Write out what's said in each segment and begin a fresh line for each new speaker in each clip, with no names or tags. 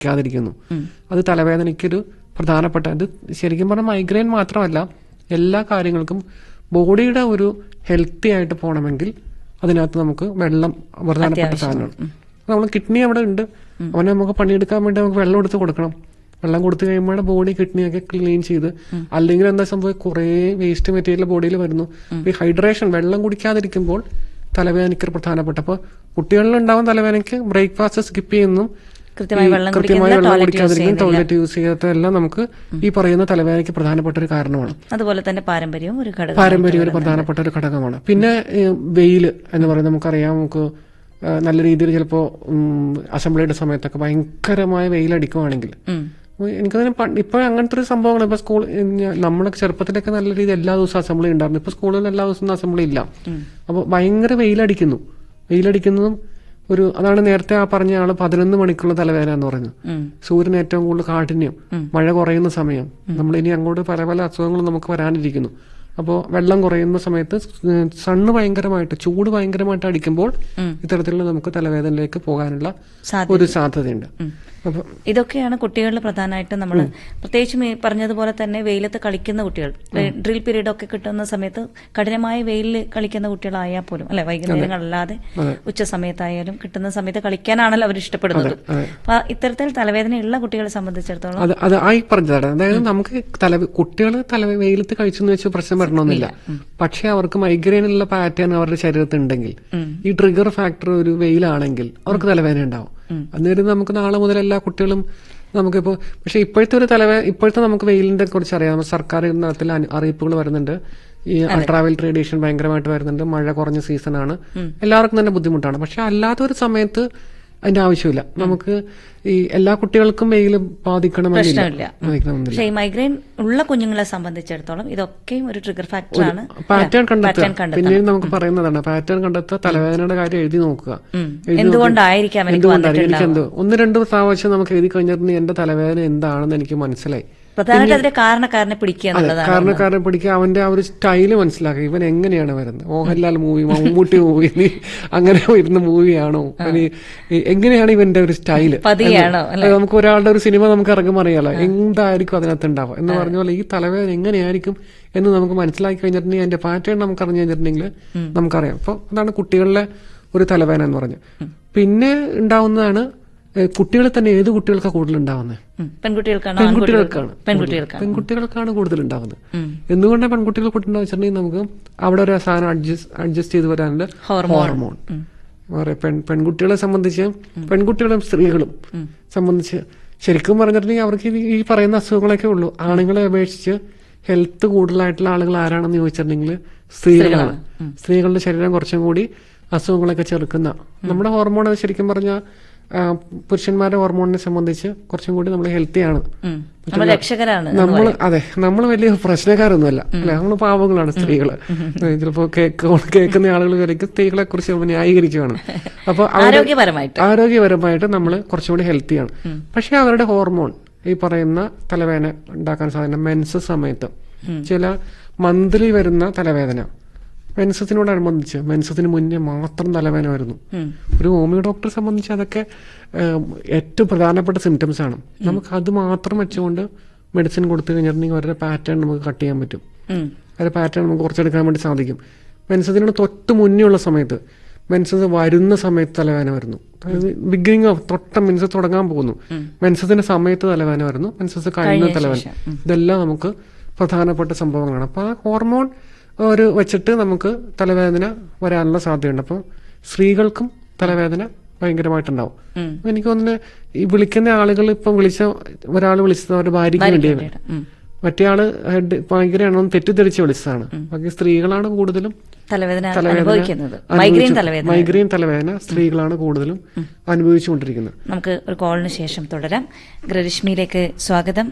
ക്കാതിരിക്കുന്നു അത് തലവേദനയ്ക്കൊരു പ്രധാനപ്പെട്ട ഇത് ശരിക്കും പറഞ്ഞാൽ മൈഗ്രെയിൻ മാത്രമല്ല എല്ലാ കാര്യങ്ങൾക്കും ബോഡിയുടെ ഒരു ഹെൽത്തി ആയിട്ട് പോകണമെങ്കിൽ അതിനകത്ത് നമുക്ക് വെള്ളം പ്രധാനപ്പെട്ട സാധനമാണ് നമ്മൾ കിഡ്നി അവിടെ ഉണ്ട് അവനെ നമുക്ക് പണിയെടുക്കാൻ വേണ്ടി നമുക്ക് വെള്ളം എടുത്ത് കൊടുക്കണം വെള്ളം കൊടുത്തു കഴിയുമ്പോൾ ബോഡി കിഡ്നിയൊക്കെ ക്ലീൻ ചെയ്ത് അല്ലെങ്കിൽ എന്താ സംഭവം കുറേ വേസ്റ്റ് മെറ്റീരിയൽ ബോഡിയിൽ വരുന്നു ഈ ഹൈഡ്രേഷൻ വെള്ളം കുടിക്കാതിരിക്കുമ്പോൾ തലവേദനയ്ക്ക് ഒരു പ്രധാനപ്പെട്ട അപ്പോൾ കുട്ടികളിലുണ്ടാവും തലവേദനയ്ക്ക് ബ്രേക്ക്ഫാസ്റ്റ് സ്കിപ്പ് ചെയ്യുന്നു
കൃത്യമായി
ഈ
വെള്ളം
കൃത്യമായി
കുടിക്കുന്നില്ല,
വെള്ളം
toilet use
കുടിക്കാതിരിക്കും
ചെയ്യുന്നില്ല.
ടോയ്ലറ്റ് യൂസ് ചെയ്യാത്തതെല്ലാം നമുക്ക് ഈ പറയുന്ന തലവേദനയ്ക്ക് പ്രധാനപ്പെട്ട ഒരു കാരണമാണ്
അതുപോലെ തന്നെ പാരമ്പര്യവും ഒരു ഘടകം
പാരമ്പര്യം ഒരു പ്രധാനപ്പെട്ട ഒരു ഘടകമാണ് പിന്നെ വെയിൽ എന്ന് പറയുന്നത് നമുക്കറിയാം നമുക്ക് ആ, നല്ല രീതിയിൽ ചിലപ്പോൾ അസംബ്ലിയുടെ സമയത്തൊക്കെ ഭയങ്കരമായ വെയിലടിക്കുവാണെങ്കിൽ
ഉം.
എനിക്കതിന് ഇപ്പൊ അങ്ങനത്തെ ഒരു സംഭവങ്ങൾ ഇപ്പൊ സ്കൂൾ നമ്മളൊക്കെ ചെറുപ്പത്തിലൊക്കെ നല്ല രീതിയിൽ എല്ലാ ദിവസവും അസംബ്ലി ഉണ്ടായിരുന്നു ഇപ്പൊ സ്കൂളിൽ എല്ലാ ദിവസവും അസംബ്ലി ഇല്ല അപ്പോൾ ഭയങ്കര വെയിലടിക്കുന്നു വെയിലടിക്കുന്നതും ഒരു അതാണ് നേരത്തെ ആ പറഞ്ഞ ആള് പതിനൊന്ന് മണിക്കുള്ള തലവേദന എന്ന് പറഞ്ഞു
ഉം.
സൂര്യൻ ഏറ്റവും കൂടുതൽ കാഠിന്യം മഴ കുറയുന്ന സമയം നമ്മൾ ഇനി അങ്ങോട്ട് പല പല അസുഖങ്ങളും നമുക്ക് വരാനിരിക്കുന്നു അപ്പോൾ വെള്ളം കുറയുന്ന സമയത്ത് സണ്ണ് ഭയങ്കരമായിട്ട് ചൂട് ഭയങ്കരമായിട്ട് അടിക്കുമ്പോൾ ഇത്തരത്തിലുള്ള നമുക്ക് തലവേദനയിലേക്ക് പോകാനുള്ള
സാധ്യത
ഒരു സാധ്യതയുണ്ട് അപ്പൊ
ഇതൊക്കെയാണ് കുട്ടികളിൽ പ്രധാനമായിട്ടും നമ്മൾ പ്രത്യേകിച്ചും ഈ പറഞ്ഞതുപോലെ തന്നെ വെയിലത്ത് കളിക്കുന്ന കുട്ടികൾ ഡ്രിൽ പീരീഡ് ഒക്കെ കിട്ടുന്ന സമയത്ത് കഠിനമായ വെയിലിൽ കളിക്കുന്ന കുട്ടികളായാൽ പോലും അല്ലെ വൈകുന്നേരങ്ങളല്ലാതെ ഉച്ച സമയത്തായാലും കിട്ടുന്ന സമയത്ത് കളിക്കാനാണല്ലോ അവർ ഇഷ്ടപ്പെടുന്നത് അപ്പൊ ഇത്തരത്തിൽ തലവേദനയുള്ള കുട്ടികളെ സംബന്ധിച്ചിടത്തോളം
അത് അത് ആയി പറഞ്ഞതാണ് അതായത് നമുക്ക് തല കുട്ടികൾ തല വെയിലത്ത് കഴിച്ചെന്ന് വെച്ച് പ്രശ്നം വരണമെന്നില്ല പക്ഷെ അവർക്ക് മൈഗ്രെയിനുള്ള പാറ്റേൺ അവരുടെ ശരീരത്തിൽ ഉണ്ടെങ്കിൽ ഈ ട്രിഗർ ഫാക്ടർ ഒരു വെയിലാണെങ്കിൽ അവർക്ക് തലവേദന ഉണ്ടാവും അന്നേരം നമുക്ക് നാളെ മുതൽ എല്ലാ കുട്ടികളും നമുക്കിപ്പോ പക്ഷെ ഇപ്പോഴത്തെ ഒരു തലവേ ഇപ്പോഴത്തെ നമുക്ക് വെയിലിന്റെ കുറിച്ച് അറിയാം സർക്കാർ തലത്തിൽ അന- അറിയിപ്പുകൾ വരുന്നുണ്ട് ഈ അൾട്രാവയൽ റേഡിയേഷൻ ഭയങ്കരമായിട്ട് വരുന്നുണ്ട് മഴ കുറഞ്ഞ സീസണാണ് എല്ലാവർക്കും തന്നെ ബുദ്ധിമുട്ടാണ് പക്ഷെ അല്ലാത്ത ഒരു സമയത്ത് അതിന്റെ ആവശ്യമില്ല നമുക്ക് ഈ എല്ലാ കുട്ടികൾക്കും വെയിൽ ബാധിക്കണമെന്നില്ല
പ്രശ്നമില്ല.
ബാധിക്കണമെന്നില്ല
പക്ഷേ ഈ മൈഗ്രെയിൻ ഉള്ള കുഞ്ഞുങ്ങളെ സംബന്ധിച്ചിടത്തോളം ഇതൊക്കെയും ഒരു ട്രിഗർ ഫാക്ടറാണ്
പാറ്റേൺ കണ്ടെത്തുക
പാറ്റേൺ കണ്ടെത്തണം
പിന്നീട് നമുക്ക് പറയുന്നതാണ് പാറ്റേൺ കണ്ടെത്തുക തലവേദനയുടെ കാര്യം എഴുതി നോക്കുക
ഉം.
എഴുതി നോക്കി-
എന്തുകൊണ്ടായിരിക്കാം എനിക്ക്
എന്തുകൊണ്ടായിരിക്കും എനിക്ക് എന്ത് ഒന്ന് രണ്ട് പ്രാവശ്യം നമുക്ക് എഴുതി കഴിഞ്ഞിട്ടുണ്ടെങ്കിൽ എന്റെ തലവേദന എന്താണെന്ന് എനിക്ക് മനസ്സിലായി
പ്രധാനമായിട്ട് അതിന്റെ കാരണക്കാരനെ പിടിക്കുക എന്നുള്ളതാണ്
കാരണക്കാരനെ പിടിക്കുക അവന്റെ ആ ഒരു സ്റ്റൈല് മനസ്സിലാക്കുക ഇവൻ എങ്ങനെയാണ് വരുന്നത് മോഹൻലാൽ മൂവി മമ്മൂട്ടി മൂവി നീ അങ്ങനെ വരുന്ന മൂവിയാണോ അവന് ഈ- എങ്ങനെയാണ് ഇവന്റെ ഒരു സ്റ്റൈല്
പതിയാണോ
അത് നമുക്ക് ഒരാളുടെ ഒരു സിനിമ നമുക്ക് ഇറങ്ങുമ്പോൾ അറിയാലോ എന്തായിരിക്കും അതിനകത്ത് ഉണ്ടാവുക എന്ന് പറഞ്ഞ പോലെ ഈ തലവേദന എങ്ങനെയായിരിക്കും എന്ന് നമുക്ക് മനസ്സിലാക്കി കഴിഞ്ഞിട്ടുണ്ടെങ്കിൽ അതിന്റെ പാറ്റേൺ നമുക്ക് അറിഞ്ഞു കഴിഞ്ഞിട്ടുണ്ടെങ്കിൽ നമുക്കറിയാം അപ്പൊ അതാണ് കുട്ടികളിലെ ഒരു തലവേദന എന്ന് പറഞ്ഞു പിന്നെ ഉണ്ടാവുന്നതാണ് കുട്ടികളിൽ തന്നെ ഏത് കുട്ടികൾക്കാണ് കൂടുതൽ ഉണ്ടാവുന്നത്
ഉം. പെൺകുട്ടികൾക്കാണോ
പെൺകുട്ടികൾക്കാണ്
പെൺകുട്ടികൾക്കാണ്
പെൺകുട്ടികൾക്കാണ് കൂടുതൽ ഉണ്ടാവുന്നത് എന്തുകൊണ്ടാണ് പെൺകുട്ടികൾ കൂടുതൽ വെച്ചിട്ടുണ്ടെങ്കിൽ നമുക്ക് അവിടെ ഒരു സാധനം അഡ്ജസ്റ്റ് അഡ്ജസ്റ്റ് ചെയ്ത് വരാനുള്ള ഹോർമോൺ വേറെ പെൺ പെൺകുട്ടികളെ സംബന്ധിച്ച് പെൺകുട്ടികളും സ്ത്രീകളും സംബന്ധിച്ച് ശരിക്കും പറഞ്ഞിട്ടുണ്ടെങ്കിൽ അവർക്ക് ഈ- ഈ പറയുന്ന അസുഖങ്ങളൊക്കെ ഉള്ളൂ ആണുങ്ങളെ അപേക്ഷിച്ച് ഹെൽത്ത് കൂടുതലായിട്ടുള്ള ആളുകൾ ആരാണെന്ന് ചോദിച്ചിട്ടുണ്ടെങ്കിൽ സ്ത്രീകളാണ് സ്ത്രീകളുടെ ശരീരം കുറച്ചും കൂടി അസുഖങ്ങളൊക്കെ ചെറുക്കുന്ന നമ്മുടെ ഹോർമോൺ അത് ശരിക്കും പറഞ്ഞാൽ പുരുഷന്മാരുടെ ഹോർമോണിനെ സംബന്ധിച്ച് കുറച്ചും കൂടി നമ്മൾ ഹെൽത്തിയാണ്
ഉം. നമ്മൾ രക്ഷകരാണ്
നമ്മൾ അതെ നമ്മൾ വലിയ പ്രശ്നക്കാരൊന്നുമല്ല അല്ലെ നമ്മൾ പാവങ്ങളാണ് സ്ത്രീകള് ചിലപ്പോ കേക്ക് കേൾക്കുന്ന ആളുകൾ വരയ്ക്ക് സ്ത്രീകളെ കുറിച്ച് നമ്മൾ ന്യായീകരിക്കുകയാണ് അപ്പൊ അവര്
ആരോഗ്യപരമായിട്ട്
ആരോഗ്യപരമായിട്ട് നമ്മൾ കുറച്ചുകൂടി ഹെൽത്തിയാണ് പക്ഷെ അവരുടെ ഹോർമോൺ ഈ പറയുന്ന തലവേദന ഉണ്ടാക്കാൻ സാധ്യത മെൻസസ് സമയത്ത് ചില മന്ത്ലി വരുന്ന തലവേദന മെൻസസിനോടനുബന്ധിച്ച് മെൻസസിന് മുന്നേ മാത്രം തലവേദന വരുന്നു ഒരു ഹോമിയോ ഡോക്ടറെ സംബന്ധിച്ച് അതൊക്കെ ഏം, ഏറ്റവും പ്രധാനപ്പെട്ട സിംറ്റംസ് ആണ് നമുക്ക് അത് മാത്രം വെച്ചുകൊണ്ട് മെഡിസിൻ കൊടുത്തു കഴിഞ്ഞിട്ടുണ്ടെങ്കിൽ അവരുടെ പാറ്റേൺ നമുക്ക് കട്ട് ചെയ്യാൻ പറ്റും
ഉം.
അവരുടെ പാറ്റേൺ നമുക്ക് കുറച്ചെടുക്കാൻ വേണ്ടി സാധിക്കും മെൻസസിനോട് തൊട്ട് മുന്നേ ഉള്ള സമയത്ത് മെൻസസ് വരുന്ന സമയത്ത് തലവേദന വരുന്നു അതായത് ബിഗിനിങ് ഓഫ് തൊട്ട മെൻസസ് തുടങ്ങാൻ പോകുന്നു മെൻസസിന്റെ സമയത്ത് തലവേദന വരുന്നു മെൻസസ് കഴിഞ്ഞ തലവേദന ഇതെല്ലാം നമുക്ക് പ്രധാനപ്പെട്ട സംഭവങ്ങളാണ് അപ്പൊ ആ ഹോർമോൺ ഒരു വെച്ചിട്ട് നമുക്ക് തലവേദന വരാനുള്ള സാധ്യതയുണ്ട് അപ്പോൾ സ്ത്രീകൾക്കും തലവേദന ഭയങ്കരമായിട്ടുണ്ടാവും അപ്പൊ എനിക്ക് തോന്നുന്നു ഈ വിളിക്കുന്ന ആളുകൾ ഇപ്പം വിളിച്ച ഒരാൾ വിളിച്ചത് അവരുടെ ഭാര്യയ്ക്ക് വേണ്ടിയാണ്
ഉം.
മറ്റേ ആള് ഹെഡ് ഭയങ്കരമാണോ തെറ്റിദ്ധരിച്ച് വിളിച്ചതാണ് ബാക്കി സ്ത്രീകളാണ് കൂടുതലും
തലവേദന
തലവേദന
അനുഭവിക്കുന്നത്
അനുഭവിച്ചു-
മൈഗ്രെയിൻ തലവേദന
മൈഗ്രെയിൻ തലവേദന സ്ത്രീകളാണ് കൂടുതലും അനുഭവിച്ചുകൊണ്ടിരിക്കുന്നത്
നമുക്ക് ഒരു കോളിന് ശേഷം തുടരാം ഗൃഹരശ്മിയിലേക്ക് സ്വാഗതം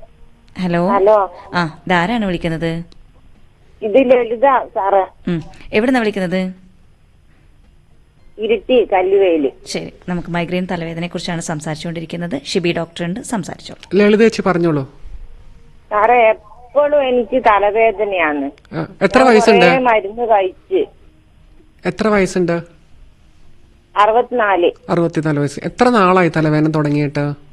ഹലോ
ഹലോ
ആ ഇതാരാണ് വിളിക്കുന്നത്
ഇത് ലളിത സാറ്
ഉം. എവിടുന്നാ വിളിക്കുന്നത്
ഇരുട്ടി കല്ലുവേലി
ശരി നമുക്ക് മൈഗ്രെയിൻ തലവേദനയെ കുറിച്ചാണ് സംസാരിച്ചുകൊണ്ടിരിക്കുന്നത് ഷിബി ഡോക്ടറുണ്ട് സംസാരിച്ചോളൂ
ലളിതേച്ചി പറഞ്ഞോളൂ
സാറേ എപ്പോഴും എനിക്ക് തലവേദനയാണ്
ആ, എത്ര വയസ്സുണ്ട്
കുറേ മരുന്ന് കഴിച്ച്
എത്ര വയസ്സുണ്ട്
അറുപത്തിനാല്
അറുപത്തിനാല് വയസ്സ് എത്ര നാളായി തലവേദന തുടങ്ങിയിട്ട്